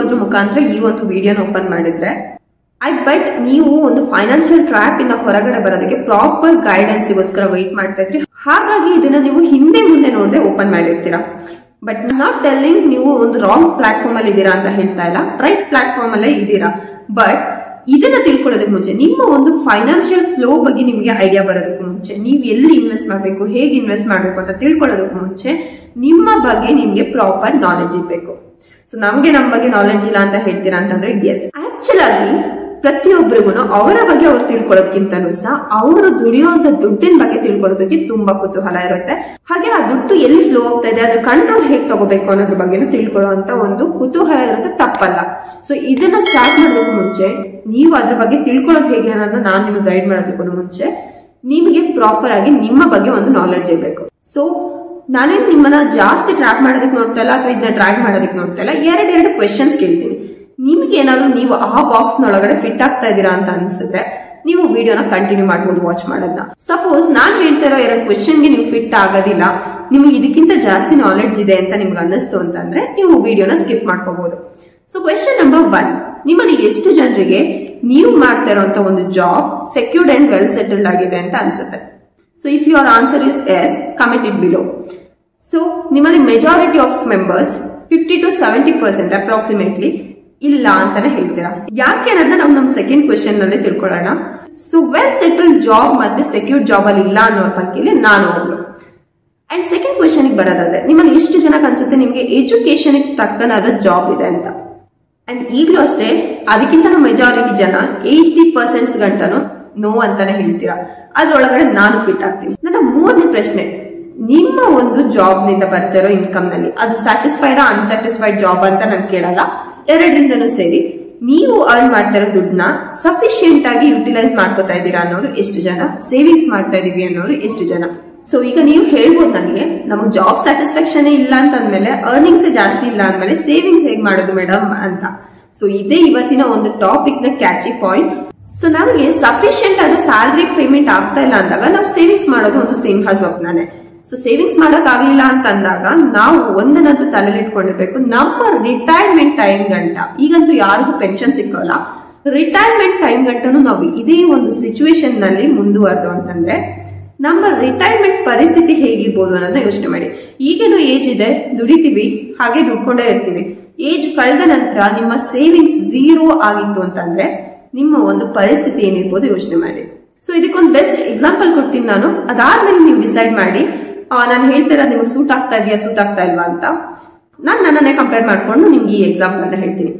ನೋಡೋದ್ರ ಮುಖಾಂತರ ಈ ಒಂದು ವಿಡಿಯೋನ ಓಪನ್ ಮಾಡಿದ್ರೆ ಐ ಬಟ್ ನೀವು ಒಂದು ಫೈನಾನ್ಷಿಯಲ್ ಟ್ರ್ಯಾಪ್ ಇಂದ ಹೊರಗಡೆ ಬರೋದಕ್ಕೆ ಪ್ರಾಪರ್ ಗೈಡೆನ್ಸ್ಗೋಸ್ಕರ ವೆಯ್ಟ್ ಮಾಡ್ತಾ ಇದ್ರಿ ಹಾಗಾಗಿ ಇದನ್ನ ನೀವು ಹಿಂದೆ ಮುಂದೆ ನೋಡದೆ ಓಪನ್ ಮಾಡಿರ್ತೀರಾ ಬಟ್ ನಾಟ್ ಟೆಲ್ಲಿಂಗ್ ನೀವು ಒಂದು ರಾಂಗ್ ಪ್ಲಾಟ್ಫಾರ್ಮ್ ಅಲ್ಲಿ ಇದ್ದೀರಾ ಅಂತ ಹೇಳ್ತಾ ಇಲ್ಲ ರೈಟ್ ಪ್ಲಾಟ್ಫಾರ್ಮ್ ಅಲ್ಲೇ ಇದ್ದೀರಾ ಬಟ್ ಇದನ್ನ ತಿಳ್ಕೊಳ್ಳೋದಕ್ಕೆ ಮುಂಚೆ ನಿಮ್ಮ ಒಂದು ಫೈನಾನ್ಷಿಯಲ್ ಫ್ಲೋ ಬಗ್ಗೆ ನಿಮಗೆ ಐಡಿಯಾ ಬರೋದಕ್ಕೂ ಮುಂಚೆ ನೀವು ಎಲ್ಲಿ ಇನ್ವೆಸ್ಟ್ ಮಾಡಬೇಕು ಹೇಗೆ ಇನ್ವೆಸ್ಟ್ ಮಾಡಬೇಕು ಅಂತ ತಿಳ್ಕೊಳ್ಳೋದಕ್ಕೂ ಮುಂಚೆ ನಿಮ್ಮ ಬಗ್ಗೆ ನಿಮ್ಗೆ ಪ್ರಾಪರ್ ನಾಲೆಡ್ಜ್ ಇರಬೇಕು ಸೊ ನಮ್ಗೆ ನಮ್ಮ ಬಗ್ಗೆ ನಾಲೆಡ್ಜ್ ಇಲ್ಲ ಅಂತ ಹೇಳ್ತೀರಾ ಅಂತಂದ್ರೆ ಎಸ್ ಆಕ್ಚುಲ್ ಆಗಿ ಪ್ರತಿಯೊಬ್ಬರಿಗೂ ಅವರ ಬಗ್ಗೆ ಅವ್ರು ತಿಳ್ಕೊಳ್ಳೋದಕ್ಕಿಂತನೂ ಸಹ ಅವರು ದುಡಿಯುವಂತ ದುಡ್ಡಿನ ಬಗ್ಗೆ ತಿಳ್ಕೊಳ್ಳೋದಕ್ಕೆ ತುಂಬಾ ಕುತೂಹಲ ಇರುತ್ತೆ ಹಾಗೆ ಆ ದುಡ್ಡು ಎಲ್ಲಿ ಫ್ಲೋ ಆಗ್ತಾ ಇದೆ ಅದ್ರ ಕಂಟ್ರೋಲ್ ಹೇಗೆ ತಗೋಬೇಕು ಅನ್ನೋದ್ರ ಬಗ್ಗೆನೂ ತಿಳ್ಕೊಳ್ಳುವಂತ ಒಂದು ಕುತೂಹಲ ಇರುತ್ತೆ ತಪ್ಪಲ್ಲ ಸೊ ಇದನ್ನ ಸ್ಟಾರ್ಟ್ ಮಾಡೋದಕ್ಕೂ ಮುಂಚೆ ನೀವು ಅದ್ರ ಬಗ್ಗೆ ತಿಳ್ಕೊಳ್ಳೋದು ಹೇಗೆ ಅನ್ನೋದನ್ನ ನಾನು ನಿಮಗೆ ಗೈಡ್ ಮಾಡೋದಕ್ಕೂ ಮುಂಚೆ ನಿಮಗೆ ಪ್ರಾಪರ್ ಆಗಿ ನಿಮ್ಮ ಬಗ್ಗೆ ಒಂದು ನಾಲೆಡ್ಜ್ ಇರಬೇಕು ಸೊ ನಾನೇನು ನಿಮ್ಮನ್ನ ಜಾಸ್ತಿ ಟ್ರ್ಯಾಕ್ ಮಾಡೋದಕ್ಕೆ ನೋಡ್ತಾ ಇಲ್ಲ ಅಥವಾ ಇದನ್ನ ಟ್ರ್ಯಾಕ್ ಮಾಡೋದಕ್ಕೆ ನೋಡ್ತಾ ಇಲ್ಲ ಎರಡೆರಡು ಕ್ವೆಶನ್ಸ್ ಕೇಳ್ತೀನಿ ನಿಮ್ಗೆ ಏನಾದ್ರು ನೀವು ಆ ಬಾಕ್ಸ್ ನೊಳಗಡೆ ಫಿಟ್ ಆಗ್ತಾ ಇದ್ದೀರಾ ಅಂತ ಅನ್ಸಿದ್ರೆ ನೀವು ವಿಡಿಯೋನ ಕಂಟಿನ್ಯೂ ಮಾಡ್ಬೋದು ವಾಚ್ ಮಾಡೋದನ್ನ ಸಪೋಸ್ ನಾನ್ ಹೇಳ್ತಾ ಇರೋ ಎರಡು ಕ್ವೆಶನ್ಗೆ ನೀವು ಫಿಟ್ ಆಗೋದಿಲ್ಲ ನಿಮ್ಗೆ ಇದಕ್ಕಿಂತ ಜಾಸ್ತಿ ನಾಲೆಡ್ಜ್ ಇದೆ ಅಂತ ನಿಮ್ಗೆ ಅನ್ನಿಸ್ತು ಅಂತಂದ್ರೆ ನೀವು ವಿಡಿಯೋನ ಸ್ಕಿಪ್ ಮಾಡ್ಕೋಬಹುದು ಸೊ ಕ್ವೆಶನ್ ನಂಬರ್ ಒನ್ ನಿಮ್ಮಲ್ಲಿ ಎಷ್ಟು ಜನರಿಗೆ ನೀವು ಮಾಡ್ತಾ ಇರುವಂತ ಒಂದು job secured and well settled ಆಗಿದೆ ಅಂತ ಅನ್ಸುತ್ತೆ so if your answer is yes comment it below so ನಿಮ್ಮಲ್ಲಿ majority of members fifty to seventy percent approximately ಇಲ್ಲ ಅಂತಾನೆ ಹೇಳ್ತೀರಾ ಯಾಕೆ ಅನ್ನೋದನ್ನ ನಾವು ನಮ್ಮ ಸೆಕೆಂಡ್ ಕ್ವೆಶನ್ ನಲ್ಲಿ ತಿಳ್ಕೊಳ್ಳೋಣ ಸೊ ವೆಲ್ ಸೆಟಲ್ಡ್ ಜಾಬ್ ಮತ್ತೆ ಸೆಕ್ಯೂರ್ ಜಾಬ್ ಅಲ್ಲಿ ಇಲ್ಲ ಅನ್ನೋ ಪೈಕಿಲಿ ನಾನು ಒಬ್ಳು ಅಂಡ್ ಸೆಕೆಂಡ್ ಕ್ವೆಶನ್ ಬರೋದಾದ್ರೆ ನಿಮ್ಮಲ್ಲಿ ಎಷ್ಟು ಜನಕ್ಕೆ ಅನ್ಸುತ್ತೆ ನಿಮಗೆ ಎಜುಕೇಶನ್ ತಕ್ಕನಾದ ಜಾಬ್ ಇದೆ ಅಂತ ಅಂಡ್ ಈಗಲೂ ಅಷ್ಟೇ ಅದಕ್ಕಿಂತ ಮೆಜಾರಿಟಿ ಜನ ಏಯ್ಟಿ ಪರ್ಸೆಂಟ್ ಗಂಟನು ನೋ ಅಂತಾನೆ ಹೇಳ್ತೀರಾ ಅದ್ರೊಳಗಡೆ ನಾನು ಫಿಟ್ ಆಗ್ತೀನಿ ನನ್ನ ಮೂರನೇ ಪ್ರಶ್ನೆ ನಿಮ್ಮ ಒಂದು ಜಾಬ್ ನಿಂದ ಬರ್ತಿರೋ ಇನ್ಕಮ್ ನಲ್ಲಿ ಅದು ಸ್ಯಾಟಿಸ್ಫೈಡ್ ಅನ್ಸ್ಯಾಟಿಸ್ಫೈಡ್ ಜಾಬ್ ಅಂತ ನಾನು ಕೇಳಲ್ಲ ಎರಡರಿಂದನೂ ಸೇರಿ ನೀವು ಅರ್ನ್ ಮಾಡ್ತಾ ಇರೋ ದುಡ್ಡನ್ನ ಸಫಿಶಿಯಂಟ್ ಆಗಿ ಯುಟಿಲೈಸ್ ಮಾಡ್ಕೋತಾ ಇದ್ದೀರಾ ಅನ್ನೋರು ಎಷ್ಟು ಜನ ಸೇವಿಂಗ್ಸ್ ಮಾಡ್ತಾ ಇದೀವಿ ಅನ್ನೋರು ಎಷ್ಟು ಜನ ಸೊ ಈಗ ನೀವು ಹೇಳ್ಬೋದು ನನಗೆ ನಮಗೆ ಜಾಬ್ ಸ್ಯಾಟಿಸ್ಫ್ಯಾಕ್ಷನ್ ಇಲ್ಲ ಅಂತ ಅಂದ್ಮೇಲೆ ಅರ್ನಿಂಗ್ಸ್ ಜಾಸ್ತಿ ಇಲ್ಲ ಅಂದ್ಮೇಲೆ ಸೇವಿಂಗ್ಸ್ ಹೇಗ್ ಮಾಡೋದು ಮೇಡಮ್ ಅಂತ ಸೊ ಇದೇ ಇವತ್ತಿನ ಒಂದು ಟಾಪಿಕ್ ನ ಕ್ಯಾಚಿ ಪಾಯಿಂಟ್ ಸೊ ನಮಗೆ ಸಫಿಶಿಯಂಟ್ ಆದ ಸ್ಯಾಲ್ರಿ ಪೇಮೆಂಟ್ ಆಗ್ತಾ ಇಲ್ಲ ಅಂದಾಗ ನಾವು ಸೇವಿಂಗ್ಸ್ ಮಾಡೋದು ಒಂದು ಸಿಂಹ ಸ್ವಪ್ನನೇ ಸೊ ಸೇವಿಂಗ್ಸ್ ಮಾಡಕ್ ಆಗ್ಲಿಲ್ಲ ಅಂತ ಅಂದಾಗ ನಾವು ಒಂದನ್ನಂತೂ ತಲೆಯಲ್ಲಿ ಇಟ್ಕೊಂಡಿರ್ಬೇಕು ನಮ್ಮ ರಿಟೈರ್ಮೆಂಟ್ ಟೈಮ್ ಗಂಟ ಈಗಂತೂ ಯಾರಿಗೂ ಪೆನ್ಷನ್ ಸಿಕ್ಕೋಲ್ಲ ರಿಟೈರ್ಮೆಂಟ್ ಟೈಮ್ ಗಂಟನು ನಾವು ಇದೇ ಒಂದು ಸಿಚುವೇಶನ್ ನಲ್ಲಿ ಮುಂದುವರೆದು ಅಂತಂದ್ರೆ ನಮ್ಮ ರಿಟೈರ್ಮೆಂಟ್ ಪರಿಸ್ಥಿತಿ ಹೇಗಿರ್ಬೋದು ಅನ್ನೋದನ್ನ ಯೋಚನೆ ಮಾಡಿ ಈಗೇನು ಏಜ್ ಇದೆ ದುಡಿತೀವಿ ಹಾಗೆ ದುಡ್ಕೊಂಡೇ ಇರ್ತೀವಿ ಏಜ್ ಕಳೆದ ನಂತರ ನಿಮ್ಮ ಸೇವಿಂಗ್ಸ್ ಝೀರೋ ಆಗಿತ್ತು ಅಂತಂದ್ರೆ ನಿಮ್ಮ ಒಂದು ಪರಿಸ್ಥಿತಿ ಏನಿರ್ಬೋದು ಯೋಚನೆ ಮಾಡಿ ಸೊ ಇದಕ್ಕೊಂದು ಬೆಸ್ಟ್ ಎಕ್ಸಾಂಪಲ್ ಕೊಡ್ತೀನಿ ನಾನು ಅದಾದ್ಮೇಲೆ ನೀವು ಡಿಸೈಡ್ ಮಾಡಿ ನಾನು ಹೇಳ್ತಿರೋ ನಿಮಗೆ ಸೂಟ್ ಆಗ್ತಾ ಇದೆಯಾ ಸೂಟ್ ಆಗ್ತಾ ಇಲ್ವಾ ಅಂತ ನಾನು ನನ್ನನ್ನೇ ಕಂಪೇರ್ ಮಾಡ್ಕೊಂಡು ನಿಮ್ಗೆ ಈ ಎಕ್ಸಾಂಪಲ್ ಅನ್ನ ಹೇಳ್ತೀನಿ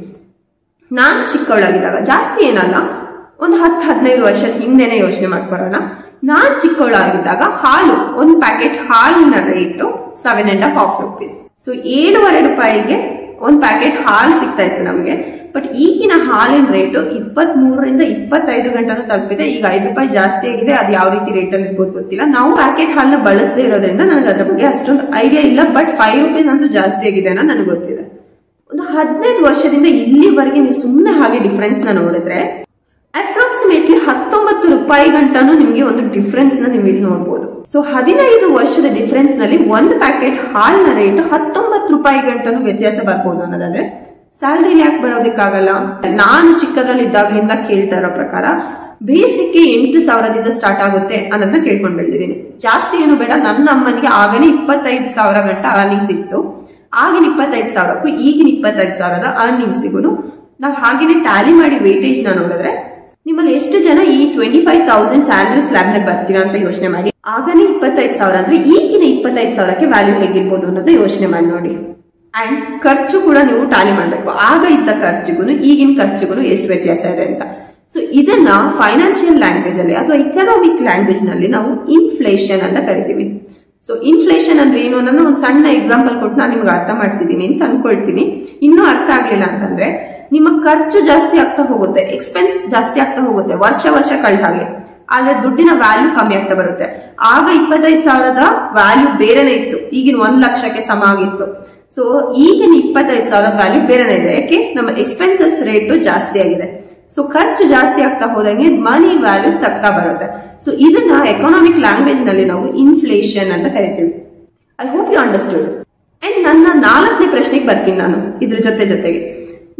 ನಾನು ಚಿಕ್ಕವಳಾಗಿದ್ದಾಗ ಜಾಸ್ತಿ ಏನಲ್ಲ ಒಂದು ಹತ್ತು ಹದಿನೈದು ವರ್ಷದ ಹಿಂದೆನೆ ಯೋಚನೆ ಮಾಡ್ಕೊಳ್ಳೋಣ ನಾನ್ ಚಿಕ್ಕವಳಾಗಿದ್ದಾಗ ಹಾಲು ಒಂದು ಪ್ಯಾಕೆಟ್ ಹಾಲಿನ rate seven and half rupees so ಏಳುವರೆ ರೂಪಾಯಿಗೆ ಒಂದು ಪ್ಯಾಕೆಟ್ ಹಾಲು ಸಿಗ್ತಾ ಇತ್ತು ನಮಗೆ ಬಟ್ ಈಗಿನ ಹಾಲಿನ ರೇಟು ಇಪ್ಪತ್ತ್ ಮೂರರಿಂದ ಇಪ್ಪತ್ತೈದು ಗಂಟೆನೂ ತಲುಪಿದೆ ಈಗ ಐದು ರೂಪಾಯಿ ಜಾಸ್ತಿ ಆಗಿದೆ ಅದು ಯಾವ ರೀತಿ ರೇಟಲ್ಲಿ ಇರ್ಬೋದು ಗೊತ್ತಿಲ್ಲ ನಾವು ಪ್ಯಾಕೆಟ್ ಹಾಲನ್ನ ಬಳಸದೇ ಇರೋದ್ರಿಂದ ನನಗೆ ಅದ್ರ ಬಗ್ಗೆ ಅಷ್ಟೊಂದು ಐಡಿಯಾ ಇಲ್ಲ ಬಟ್ ಫೈವ್ ರುಪೀಸ್ ಅಂತೂ ಜಾಸ್ತಿ ಆಗಿದೆ ಅನ್ನೋ ನನಗೆ ಗೊತ್ತಿದೆ ಒಂದು ಹದಿನೈದು ವರ್ಷದಿಂದ ಇಲ್ಲಿವರೆಗೆ ನೀವು ಸುಮ್ಮನೆ ಹಾಗೆ ಡಿಫ್ರೆನ್ಸ್ ನ ನೋಡಿದ್ರೆ ಅಪ್ರಾಕ್ಸಿಮೇಟ್ಲಿ ಹತ್ತೊಂಬತ್ತು ರೂಪಾಯಿ ಗಂಟನು ನಿಮಗೆ ಒಂದು ಡಿಫ್ರೆನ್ಸ್ ನ ನೀವು ಇಲ್ಲಿ ನೋಡಬಹುದು ಸೊ ಹದಿನೈದು ವರ್ಷದ ಡಿಫ್ರೆನ್ಸ್ ನಲ್ಲಿ ಒಂದು ಪ್ಯಾಕೆಟ್ ಹಾಲಿನ ರೇಟ್ ಹತ್ತೊಂಬತ್ತು ರೂಪಾಯಿ ಗಂಟನು ವ್ಯತ್ಯಾಸ ಬರ್ಬೋದು ಅನ್ನೋದಾದ್ರೆ ಸ್ಯಾಲ್ರಿ ಯಾಕೆ ಬರೋದಕ್ಕಾಗಲ್ಲ ನಾನು ಚಿಕ್ಕದ್ರಲ್ಲಿ ಇದ್ದಾಗ್ಲಿಂದ ಕೇಳ್ತಾ ಇರೋ ಪ್ರಕಾರ ಬೇಸಿಕ್ ಎಂಟು ಸಾವಿರದಿಂದ ಸ್ಟಾರ್ಟ್ ಆಗುತ್ತೆ ಅನ್ನೋದನ್ನ ಕೇಳ್ಕೊಂಡು ಬೆಳೆದಿದ್ದೀನಿ ಜಾಸ್ತಿ ಏನು ಬೇಡ ನನ್ನ ಅಮ್ಮನಿಗೆ ಆಗನೇ ಇಪ್ಪತ್ತೈದು ಸಾವಿರ ಗಂಟ ಅರ್ನಿಂಗ್ಸ್ ಇತ್ತು ಆಗಿನ ಇಪ್ಪತ್ತೈದು ಸಾವಿರಕ್ಕೂ ಈಗಿನ ಇಪ್ಪತ್ತೈದು ಸಾವಿರದ ಅರ್ನಿಂಗ್ಸಿಗೂ ನಾವು ಹಾಗೇನೆ ಟ್ಯಾಲಿ ಮಾಡಿ ವೇಟೇಜ್ ನ ನೋಡಿದ್ರೆ ನಿಮ್ಮಲ್ಲಿ ಎಷ್ಟು ಜನ ಈ twenty five thousand salary slab ನಲ್ಲಿ ಬರ್ತೀರಾ ಅಂತ ಯೋಚನೆ ಮಾಡಿ ಆಗನೇ ಇಪ್ಪತ್ತೈದು ಸಾವಿರ ಅಂದ್ರೆ ಈಗಿನ ಇಪ್ಪತ್ತೈದು ಸಾವಿರಕ್ಕೆ ವ್ಯಾಲ್ಯೂ ಹೇಗಿರ್ಬೋದು ಅನ್ನೋದು ಯೋಚನೆ ಮಾಡಿ ನೋಡಿ ಅಂಡ್ ಖರ್ಚು ಕೂಡ ನೀವು ಟ್ಯಾಲಿ ಮಾಡಬೇಕು ಆಗ ಇದ್ದ ಖರ್ಚಿಗೂ ಈಗಿನ ಖರ್ಚಿಗೂ ಎಷ್ಟು ವ್ಯತ್ಯಾಸ ಇದೆ ಅಂತ ಸೊ ಇದನ್ನ ಫೈನಾನ್ಷಿಯಲ್ ಲ್ಯಾಂಗ್ವೇಜ್ ಅಲ್ಲಿ ಅಥವಾ ಇಕನಾಮಿಕ್ ಲ್ಯಾಂಗ್ವೇಜ್ ನಲ್ಲಿ ನಾವು ಇನ್ಫ್ಲೇಷನ್ ಅಂತ ಕರಿತೀವಿ ಸೊ ಇನ್ಫ್ಲೇಷನ್ ಅಂದ್ರೆ ಏನು ಅನ್ನೋದು ಒಂದು ಸಣ್ಣ ಎಕ್ಸಾಂಪಲ್ ಕೊಟ್ಟು ನಾನು ನಿಮ್ಗೆ ಅರ್ಥ ಮಾಡಿಸಿದೀನಿ ಅಂತ ಅನ್ಕೊಳ್ತೀನಿ ಇನ್ನೂ ಅರ್ಥ ಆಗ್ಲಿಲ್ಲ ಅಂತಂದ್ರೆ ನಿಮ್ಮ ಖರ್ಚು ಜಾಸ್ತಿ ಆಗ್ತಾ ಹೋಗುತ್ತೆ ಎಕ್ಸ್ಪೆನ್ಸ್ ಜಾಸ್ತಿ ಆಗ್ತಾ ಹೋಗುತ್ತೆ ವರ್ಷ ವರ್ಷ ಕಳೆದ ಹಾಗೆ ಆದ್ರೆ ದುಡ್ಡಿನ ವ್ಯಾಲ್ಯೂ ಕಮ್ಮಿ ಆಗ್ತಾ ಬರುತ್ತೆ ಆಗ ಇಪ್ಪತ್ತೈದು ಸಾವಿರದ ವ್ಯಾಲ್ಯೂ ಬೇರೆನೇ ಇತ್ತು ಈಗಿನ ಒಂದ್ ಲಕ್ಷಕ್ಕೆ ಸಮ ಆಗಿತ್ತು ಸೊ ಈಗಿನ ಇಪ್ಪತ್ತೈದು ಸಾವಿರದ ವ್ಯಾಲ್ಯೂ ಬೇರೆನೇ ಇದೆ ಯಾಕೆ ನಮ್ಮ ಎಕ್ಸ್ಪೆನ್ಸಸ್ ರೇಟು ಜಾಸ್ತಿ ಆಗಿದೆ ಸೊ ಖರ್ಚು ಜಾಸ್ತಿ ಆಗ್ತಾ ಹೋದಂಗೆ ಮನಿ ವ್ಯಾಲ್ಯೂ ತಗ್ತಾ ಬರುತ್ತೆ ಸೊ ಇದನ್ನ ಎಕನಾಮಿಕ್ ಲ್ಯಾಂಗ್ವೇಜ್ ನಲ್ಲಿ ನಾವು ಇನ್ಫ್ಲೇಷನ್ ಅಂತ ಕರಿತೀವಿ I hope you understood and ನನ್ನ ನಾಲ್ಕನೇ ಪ್ರಶ್ನೆಗೆ ಬರ್ತೀನಿ ನಾನು ಇದ್ರ ಜೊತೆ ಜೊತೆಗೆ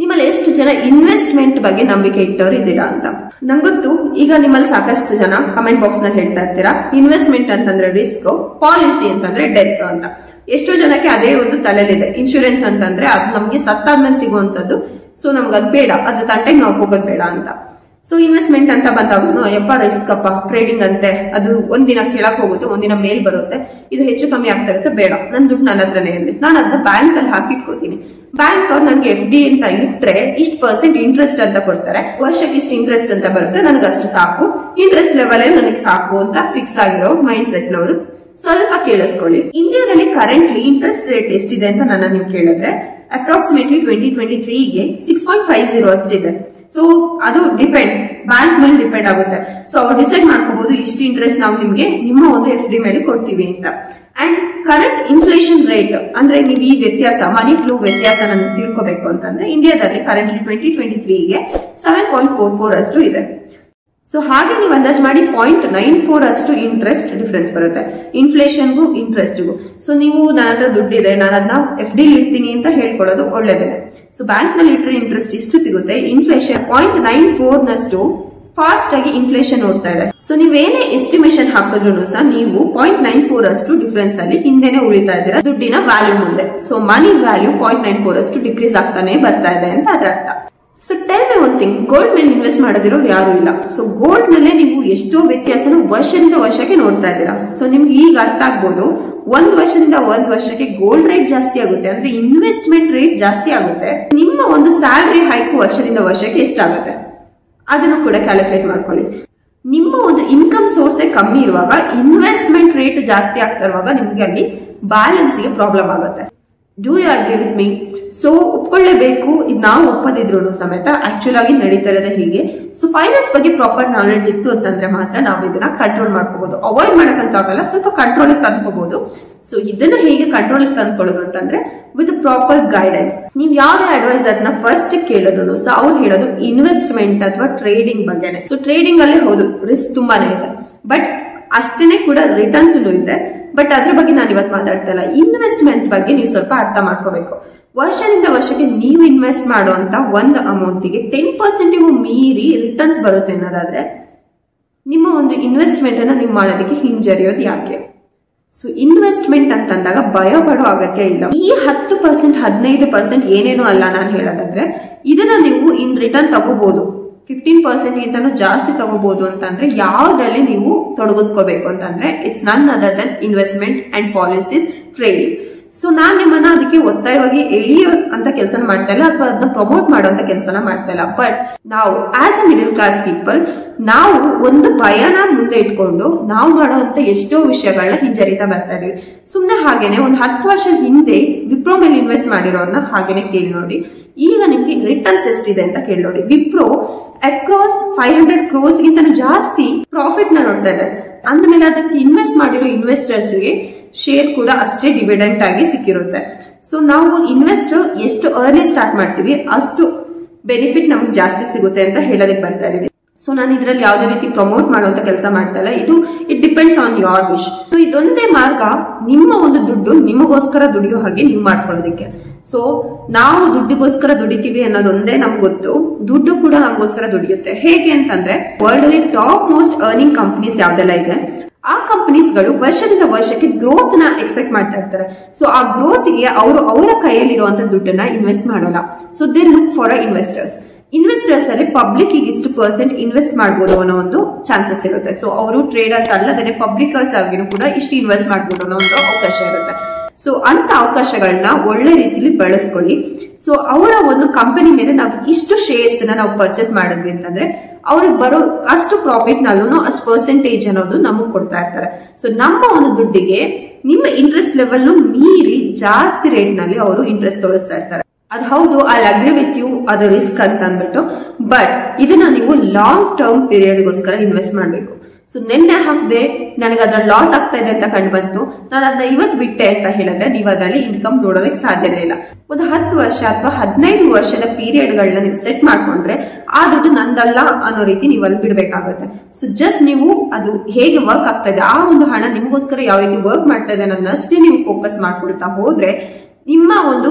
ನಿಮ್ಮಲ್ಲಿ ಎಷ್ಟು ಜನ ಇನ್ವೆಸ್ಟ್ಮೆಂಟ್ ಬಗ್ಗೆ ನಂಬಿಕೆ ಇಟ್ಟವ್ರು ಇದ್ದೀರಾ ಅಂತ ನಂಗೊತ್ತು ಈಗ ನಿಮ್ಮಲ್ಲಿ ಸಾಕಷ್ಟು ಜನ ಕಮೆಂಟ್ ಬಾಕ್ಸ್ ನಲ್ಲಿ ಹೇಳ್ತಾ ಇರ್ತೀರಾ ಇನ್ವೆಸ್ಟ್ಮೆಂಟ್ ಅಂತಂದ್ರೆ ರಿಸ್ಕ್ ಪಾಲಿಸಿ ಅಂತಂದ್ರೆ ಡೆತ್ ಅಂತ ಎಷ್ಟೋ ಜನಕ್ಕೆ ಅದೇ ಒಂದು ತಲೆಲಿದೆ ಇನ್ಶೂರೆನ್ಸ್ ಅಂತಂದ್ರೆ ಅದು ನಮ್ಗೆ ಸತ್ತಾದ್ಮೇಲೆ ಸಿಗುವಂತದ್ದು ಸೊ ನಮ್ಗೆ ಅದು ಬೇಡ ಅದ್ರ ತಂಟೆಗೆ ನಾವು ಹೋಗೋದು ಬೇಡ ಅಂತ ಸೊ ಇನ್ವೆಸ್ಟ್ಮೆಂಟ್ ಅಂತ ಬಂದಾಗ ಯಪ್ಪ ರಿಸ್ಕ್ ಅಪ್ಪ ಟ್ರೇಡಿಂಗ್ ಅಂತೆ ಅದು ಒಂದಿನ ಕೆಳಕ್ ಹೋಗುತ್ತೆ ಒಂದಿನ ಮೇಲ್ ಬರುತ್ತೆ ಇದು ಹೆಚ್ಚು ಕಮ್ಮಿ ಆಗ್ತಾ ಇರುತ್ತೆ ಬೇಡ ನನ್ ದುಡ್ಡು ನನ್ನ ಹತ್ರನೇ ಇರಲಿ ನಾನು ಅದನ್ನ ಬ್ಯಾಂಕ್ ಅಲ್ಲಿ ಹಾಕಿಟ್ಕೋತೀನಿ ಬ್ಯಾಂಕ್ ಅವ್ರು ನನಗೆ ಎಫ್ ಡಿ ಅಂತ ಇಟ್ರೆ ಇಷ್ಟು ಪರ್ಸೆಂಟ್ ಇಂಟ್ರೆಸ್ಟ್ ಅಂತ ಕೊಡ್ತಾರೆ ವರ್ಷಕ್ಕೆ ಇಷ್ಟು ಇಂಟ್ರೆಸ್ಟ್ ಅಂತ ಬರುತ್ತೆ ನನಗೆ ಅಷ್ಟು ಸಾಕು ಇಂಟ್ರೆಸ್ಟ್ ಲೆವೆಲ್ ನನಗೆ ಸಾಕು ಅಂತ ಫಿಕ್ಸ್ ಆಗಿರೋ ಮೈಂಡ್ ಸೆಟ್ ನವರು ಸ್ವಲ್ಪ ಕೇಳಿಸ್ಕೊಳ್ಳಿ ಇಂಡಿಯಾದಲ್ಲಿ ಕರೆಂಟ್ಲಿ ಇಂಟ್ರೆಸ್ಟ್ ರೇಟ್ ಎಷ್ಟಿದೆ ಅಂತ ನನ್ನ ನೀವು ಕೇಳಿದ್ರೆ ಅಪ್ರಾಕ್ಸಿಮೇಟ್ಲಿ ಟ್ವೆಂಟಿ ಟ್ವೆಂಟಿ ತ್ರೀಗೆ ಸಿಕ್ಸ್ ಪಾಯಿಂಟ್ ಫೈವ್ ಜೀರೋ ಅಷ್ಟಿದೆ ಸೊ ಅದು ಡಿಪೆಂಡ್ಸ್ ಬ್ಯಾಂಕ್ ಮೇಲೆ ಡಿಪೆಂಡ್ ಆಗುತ್ತೆ ಸೊ ಅವ್ರು ಡಿಸೈಡ್ ಮಾಡ್ಕೋಬಹುದು ಇಷ್ಟು ಇಂಟ್ರೆಸ್ಟ್ ನಾವು ನಿಮ್ಗೆ ನಿಮ್ಮ ಒಂದು ಎಫ್ ಡಿ ಮೇಲೆ ಕೊಡ್ತೀವಿ ಅಂತ ಅಂಡ್ ಕರೆಂಟ್ ಇನ್ಫ್ಲೇಷನ್ ರೇಟ್ ಅಂದ್ರೆ ನೀವು ಈ ವ್ಯತ್ಯಾಸ ಮನಿ ಫ್ಲೋ ವ್ಯತ್ಯಾಸ ನಾನು ತಿಳ್ಕೋಬೇಕು ಅಂತಂದ್ರೆ ಇಂಡಿಯಾದಲ್ಲಿ ಕರೆಂಟ್ಲಿ ಟ್ವೆಂಟಿ ಟ್ವೆಂಟಿ ತ್ರೀಗೆ ಸೆವೆನ್ ಪಾಯಿಂಟ್ ಫೋರ್ ಫೋರ್ ಅಷ್ಟು ಇದೆ ಸೊ ಹಾಗೆ ನೀವು ಅಂದಾಜು ಮಾಡಿ ಪಾಯಿಂಟ್ ನೈನ್ ಫೋರ್ ಅಷ್ಟು ಇಂಟ್ರೆಸ್ಟ್ ಡಿಫ್ರೆನ್ಸ್ ಬರುತ್ತೆ ಇನ್ಫ್ಲೇಷನ್ಗೂ ಇಂಟ್ರೆಸ್ಟ್ಗೂ ಸೊ ನೀವು ನನ್ನ ಹತ್ರ ದುಡ್ಡಿದೆ ನಾನು ಅದನ್ನ ಎಫ್ ಡಿ ಇಡ್ತೀನಿ ಅಂತ ಹೇಳ್ಕೊಳ್ಳೋದು ಒಳ್ಳೇದೇನೆ ಸೊ ಬ್ಯಾಂಕ್ ನಲ್ಲಿ ಇಟ್ಟರೆ ಇಂಟ್ರೆಸ್ಟ್ ಇಷ್ಟು ಸಿಗುತ್ತೆ ಇನ್ಫ್ಲೇಷನ್ ಪಾಯಿಂಟ್ ನೈನ್ ಫೋರ್ ನಷ್ಟು ಫಾಸ್ಟ್ ಆಗಿ ಇನ್ಫ್ಲೇಷನ್ ನೋಡ್ತಾ ಇದೆ ಸೊ ನೀವೇನೇ ಎಸ್ಟಿಮೇಷನ್ ಹಾಕಿದ್ರು ಸಹ ನೀವು ಪಾಯಿಂಟ್ ನೈನ್ ಫೋರ್ ಅಷ್ಟು ಡಿಫ್ರೆನ್ಸ್ ಅಲ್ಲಿ ಹಿಂದೆನೆ ಉಳಿತಾ ಇದ್ದೀರಾ ದುಡ್ಡಿನ ವ್ಯಾಲ್ಯೂ ಮುಂದೆ so money value point nine four ಅಷ್ಟು ಡಿಕ್ರೀಸ್ ಆಗ್ತಾನೆ ಬರ್ತಾ ಇದೆ ಅಂತ ಅದರ ಅರ್ಥ so tell me one thing gold ಮೇಲೆ ಇನ್ವೆಸ್ಟ್ ಮಾಡೋದಿರೋರು ಯಾರು ಇಲ್ಲ ಸೊ ಗೋಲ್ಡ್ ನಲ್ಲೇ ನೀವು ಎಷ್ಟೋ ವ್ಯತ್ಯಾಸನ ವರ್ಷದಿಂದ ವರ್ಷಕ್ಕೆ ನೋಡ್ತಾ ಇದ್ದೀರಾ ಸೊ ನಿಮ್ಗೆ ಈಗ ಅರ್ಥ ಆಗ್ಬೋದು ಒಂದ್ ವರ್ಷದಿಂದ ಒಂದ್ ವರ್ಷಕ್ಕೆ ಗೋಲ್ಡ್ ರೇಟ್ ಜಾಸ್ತಿ ಆಗುತ್ತೆ ಅಂದ್ರೆ ಇನ್ವೆಸ್ಟ್ಮೆಂಟ್ ರೇಟ್ ಜಾಸ್ತಿ ಆಗುತ್ತೆ ನಿಮ್ಮ ಒಂದು ಸ್ಯಾಲರಿ ಹೈಕ್ ವರ್ಷದಿಂದ ವರ್ಷಕ್ಕೆ ಎಷ್ಟಾಗುತ್ತೆ ಅದನ್ನು ಕೂಡ ಕ್ಯಾಲ್ಕುಲೇಟ್ ಮಾಡ್ಕೊಳ್ಳಿ ನಿಮ್ಮ ಒಂದು ಇನ್ಕಮ್ ಸೋರ್ಸೇ ಕಮ್ಮಿ ಇರುವಾಗ ಇನ್ವೆಸ್ಟ್ಮೆಂಟ್ ರೇಟ್ ಜಾಸ್ತಿ ಆಗ್ತಾ ಇರುವಾಗ ನಿಮ್ಗೆ ಅಲ್ಲಿ ಬ್ಯಾಲೆನ್ಸ್ಗೆ ಪ್ರಾಬ್ಲಮ್ ಆಗುತ್ತೆ do you agree with me so ಒಪ್ಕೊಳ್ಳೇಬೇಕು ಇದು ನಾವು ಒಪ್ಪದಿದ್ರು ಸಮೇತ ಆಕ್ಚುಲ್ ಆಗಿ ನಡೀತಾ ಇರೋದೇ ಹೀಗೆ ಸೊ ಫೈನಾನ್ಸ್ ಬಗ್ಗೆ ಪ್ರಾಪರ್ ನಾಲೆಡ್ಜ್ ಇತ್ತು ಅಂತಂದ್ರೆ ಮಾತ್ರ ನಾವು ಇದನ್ನ ಕಂಟ್ರೋಲ್ ಮಾಡ್ಕೋಬಹುದು ಅವಾಯ್ಡ್ ಮಾಡಕ್ಕಂತ ಆಗಲ್ಲ ಸ್ವಲ್ಪ ಕಂಟ್ರೋಲ್ ತಂದ್ಕೋಬಹುದು ಸೊ ಇದನ್ನ ಹೇಗೆ ಕಂಟ್ರೋಲ್ ತಂದ್ಕೊಳ್ಳೋದು ಅಂತಂದ್ರೆ ವಿತ್ ಪ್ರಾಪರ್ ಗೈಡೆನ್ಸ್ ನೀವು ಯಾವ್ದೇ ಅಡ್ವೈಸರ್ ನ ಫಸ್ಟ್ ಕೇಳಿದ್ರು ಸಹ ಅವ್ರು ಹೇಳೋದು ಇನ್ವೆಸ್ಟ್ಮೆಂಟ್ ಅಥವಾ ಟ್ರೇಡಿಂಗ್ ಬಗ್ಗೆನೆ ಸೊ ಟ್ರೇಡಿಂಗ್ ಅಲ್ಲೇ ಹೌದು ರಿಸ್ಕ್ ತುಂಬಾನೇ ಇದೆ ಬಟ್ ಅಷ್ಟೇನೆ ಕೂಡ ರಿಟರ್ನ್ಸ್ ಇದೆ ಬಟ್ ಅದ್ರ ಬಗ್ಗೆ ನಾನು ಇವತ್ತು ಮಾತಾಡ್ತಾ ಇಲ್ಲ ಇನ್ವೆಸ್ಟ್ಮೆಂಟ್ ಬಗ್ಗೆ ನೀವು ಸ್ವಲ್ಪ ಅರ್ಥ ಮಾಡ್ಕೋಬೇಕು ವರ್ಷದಿಂದ ವರ್ಷಕ್ಕೆ ನೀವು ಇನ್ವೆಸ್ಟ್ ಮಾಡುವಂತ ಒಂದು ಅಮೌಂಟಿಗೆ ಟೆನ್ ಪರ್ಸೆಂಟಿಗೂ ಮೀರಿ ರಿಟರ್ನ್ಸ್ ಬರುತ್ತೆ ಅನ್ನೋದಾದ್ರೆ ನಿಮ್ಮ ಒಂದು ಇನ್ವೆಸ್ಟ್ಮೆಂಟ್ ಅನ್ನ ನೀವು ಮಾಡೋದಕ್ಕೆ ಹಿಂಜರಿಯೋದು ಯಾಕೆ ಸೊ ಇನ್ವೆಸ್ಟ್ಮೆಂಟ್ ಅಂತಂದಾಗ ಭಯ ಪಡೋ ಅಗತ್ಯ ಇಲ್ಲ ಈ ಹತ್ತು ಪರ್ಸೆಂಟ್ ಹದಿನೈದು ಪರ್ಸೆಂಟ್ ಏನೇನೋ ಅಲ್ಲ ನಾನು ಹೇಳೋದಾದ್ರೆ ಇದನ್ನ ನೀವು ಇನ್ ರಿಟರ್ನ್ ತಗೋಬಹುದು ಫಿಫ್ಟೀನ್ ಪರ್ಸೆಂಟ್ ಗಿಂತನೂ ಜಾಸ್ತಿ ತಗೋಬಹುದು ಅಂತಂದ್ರೆ ಯಾವ್ದ್ರಲ್ಲಿ ನೀವು ತೊಡಗಿಸ್ಕೋಬೇಕು ಅಂತಂದ್ರೆ it's none other than investment and policies trading so ನಾನ್ ನಿಮ್ಮನ್ನ ಅದಕ್ಕೆ ಒತ್ತಾಯವಾಗಿ ಎಳಿಯೋ ಅಂತ ಕೆಲಸ ಮಾಡ್ತಾ ಇಲ್ಲ ಅಥವಾ ಅದನ್ನ ಪ್ರಮೋಟ್ ಮಾಡುವಂತ ಕೆಲಸನ ಮಾಡ್ತಾ ಇಲ್ಲ ಬಟ್ ನಾವು as a middle class people ನಾವು ಒಂದು ಭಯನ ಮುಂದೆ ಇಟ್ಕೊಂಡು ನಾವು ಮಾಡುವಂತ ಎಷ್ಟೋ ವಿಷಯಗಳನ್ನ ಹಿಂಜರಿತಾ ಬರ್ತಾ ಇದೀವಿ ಸುಮ್ನೆ ಹಾಗೇನೆ ಒಂದು ಹತ್ತು ವರ್ಷ ಹಿಂದೆ ವಿಪ್ರೋ ಮೇಲೆ ಇನ್ವೆಸ್ಟ್ ಮಾಡಿರೋರ್ನ ಹಾಗೇನೆ ಕೇಳಿ ನೋಡಿ ಈಗ ನಿಮ್ಗೆ ರಿಟರ್ನ್ಸ್ ಎಷ್ಟಿದೆ ಅಂತ ಕೇಳಿ ನೋಡಿ Wipro across five hundred crores ಗಿಂತ ಜಾಸ್ತಿ ಪ್ರಾಫಿಟ್ ನ ನೋಡ್ತಾ ಇದೆ ಅಂದ್ಮೇಲೆ ಅದಕ್ಕೆ ಇನ್ವೆಸ್ಟ್ ಮಾಡಿರೋ ಇನ್ವೆಸ್ಟರ್ಸ್ ಗೆ ಶೇರ್ ಕೂಡ ಅಷ್ಟೇ ಡಿವಿಡೆಂಟ್ ಆಗಿ ಸಿಕ್ಕಿರುತ್ತೆ ಸೊ ನಾವು ಇನ್ವೆಸ್ಟ್ ಎಷ್ಟು ಅರ್ಲಿ ಸ್ಟಾರ್ಟ್ ಮಾಡ್ತೀವಿ ಅಷ್ಟು ಬೆನಿಫಿಟ್ ನಮ್ಗೆ ಜಾಸ್ತಿ ಸಿಗುತ್ತೆ ಅಂತ ಹೇಳೋದಕ್ಕೆ ಬರ್ತಾ ಇದೀನಿ ಸೊ ನಾನು ಇದರಲ್ಲಿ ಯಾವುದೇ ರೀತಿ ಪ್ರಮೋಟ್ ಮಾಡುವಂತ ಕೆಲಸ ಮಾಡ್ತಾ ಇಲ್ಲ ಇದು it depends on your wish so ಇದೊಂದೇ ಮಾರ್ಗ ನಿಮ್ಮ ಒಂದು ದುಡ್ಡು ನಿಮಗೋಸ್ಕರ ದುಡಿಯೋ ಹಾಗೆ ನೀವು ಮಾಡ್ಕೊಳ್ಳೋದಕ್ಕೆ ಸೊ ನಾವು ದುಡ್ಡಿಗೋಸ್ಕರ ದುಡಿತೀವಿ ಅನ್ನೋದೊಂದೇ ನಮ್ಗೆ ಗೊತ್ತು ದುಡ್ಡು ಕೂಡ ನಮಗೋಸ್ಕರ ದುಡಿಯುತ್ತೆ ಹೇಗೆ ಅಂತಂದ್ರೆ ವರ್ಲ್ಡ್ ಅಲ್ಲಿ ಟಾಪ್ ಮೋಸ್ಟ್ ಅರ್ನಿಂಗ್ ಕಂಪನೀಸ್ ಯಾವ್ದೆಲ್ಲ ಇದೆ ಆ ಕಂಪನೀಸ್ಗಳು ವರ್ಷದಿಂದ ವರ್ಷಕ್ಕೆ ಗ್ರೋತ್ ನ ಎಕ್ಸ್ಪೆಕ್ಟ್ ಮಾಡ್ತಾ ಇರ್ತಾರೆ ಸೊ ಆ ಗ್ರೋತ್ ಗೆ ಅವರು ಅವರ ಕೈಯಲ್ಲಿರುವಂತ ದುಡ್ಡನ್ನ ಇನ್ವೆಸ್ಟ್ ಮಾಡಲ್ಲ so they look for a investors investors ಅಲ್ಲಿ ಪಬ್ಲಿಕ್ ಇಷ್ಟು ಪರ್ಸೆಂಟ್ ಇನ್ವೆಸ್ಟ್ ಮಾಡಬಹುದು ಅನ್ನೋ ಒಂದು ಚಾನ್ಸಸ್ ಇರುತ್ತೆ ಸೊ ಅವರು ಟ್ರೇಡರ್ಸ್ ಅಲ್ಲದೇ ಪಬ್ಲಿಕರ್ಸ್ ಆಗಿನೂ ಕೂಡ ಇಷ್ಟು ಇನ್ವೆಸ್ಟ್ ಮಾಡಬಹುದು ಅನ್ನೋ ಒಂದು ಅವಕಾಶ ಇರುತ್ತೆ ಸೊ ಅಂತ ಅವಕಾಶಗಳನ್ನ ಒಳ್ಳೆ ರೀತಿಲಿ ಬಳಸ್ಕೊಳ್ಳಿ ಸೊ ಅವರ ಒಂದು ಕಂಪನಿ ಮೇಲೆ ನಾವು ಇಷ್ಟು ಶೇರ್ಸ್ ನ ನಾವು ಪರ್ಚೇಸ್ ಮಾಡಿದ್ವಿ ಅಂತಂದ್ರೆ ಅವ್ರಿಗೆ ಬರೋ ಅಷ್ಟು ಪ್ರಾಫಿಟ್ ನಲ್ಲೂ ಅಷ್ಟು ಪರ್ಸೆಂಟೇಜ್ ಅನ್ನೋದು ನಮಗ್ ಕೊಡ್ತಾ ಇರ್ತಾರೆ ಸೊ ನಮ್ಮ ಒಂದು ದುಡ್ಡಿಗೆ ನಿಮ್ಮ ಇಂಟ್ರೆಸ್ಟ್ ಲೆವೆಲ್ ಮೀರಿ ಜಾಸ್ತಿ ರೇಟ್ ನಲ್ಲಿ ಅವರು ಇಂಟ್ರೆಸ್ಟ್ ತೋರಿಸ್ತಾ ಇರ್ತಾರೆ ಅದು ಹೌದು ಐ ಅಗ್ರಿ ವಿತ್ ಯು ಅದು ರಿಸ್ಕ್ ಅಂತ ಅಂದ್ಬಿಟ್ಟು ಬಟ್ ಇದನ್ನ ನೀವು ಲಾಂಗ್ ಟರ್ಮ್ ಪೀರಿಯಡ್ಗೋಸ್ಕರ ಇನ್ವೆಸ್ಟ್ ಮಾಡಬೇಕು ಸೊ ನಿನ್ನೆ ಹಾಕ್ದೆ ನನಗೆ ಅದ್ರ ಲಾಸ್ ಆಗ್ತಾ ಇದೆ ಅಂತ ಕಂಡು ಬಂತು ನಾನು ಅದನ್ನ ಇವತ್ತು ಬಿಟ್ಟೆ ಅಂತ ಹೇಳಿದ್ರೆ ನೀವು ಅದರಲ್ಲಿ ಇನ್ಕಮ್ ನೋಡೋದಕ್ಕೆ ಸಾಧ್ಯನೇ ಇಲ್ಲ ಒಂದು ಹತ್ತು ವರ್ಷ ಅಥವಾ ಹದಿನೈದು ವರ್ಷದ ಪೀರಿಯಡ್ ಗಳನ್ನ ನೀವು ಸೆಟ್ ಮಾಡ್ಕೊಂಡ್ರೆ ಆ ದುಡ್ಡು ನಂದಲ್ಲ ಅನ್ನೋ ರೀತಿ ನೀವು ಅಲ್ಲಿ ಬಿಡ್ಬೇಕಾಗುತ್ತೆ ಸೊ ಜಸ್ಟ್ ನೀವು ಅದು ಹೇಗೆ ವರ್ಕ್ ಆಗ್ತಾ ಇದೆ ಆ ಒಂದು ಹಣ ನಿಮಗೋಸ್ಕರ ಯಾವ ರೀತಿ ವರ್ಕ್ ಮಾಡ್ತಾ ಇದೆ ಅನ್ನೋದನ್ನಷ್ಟೇ ನೀವು ಫೋಕಸ್ ಮಾಡ್ಕೊಳ್ತಾ ಹೋದ್ರೆ ನಿಮ್ಮ ಒಂದು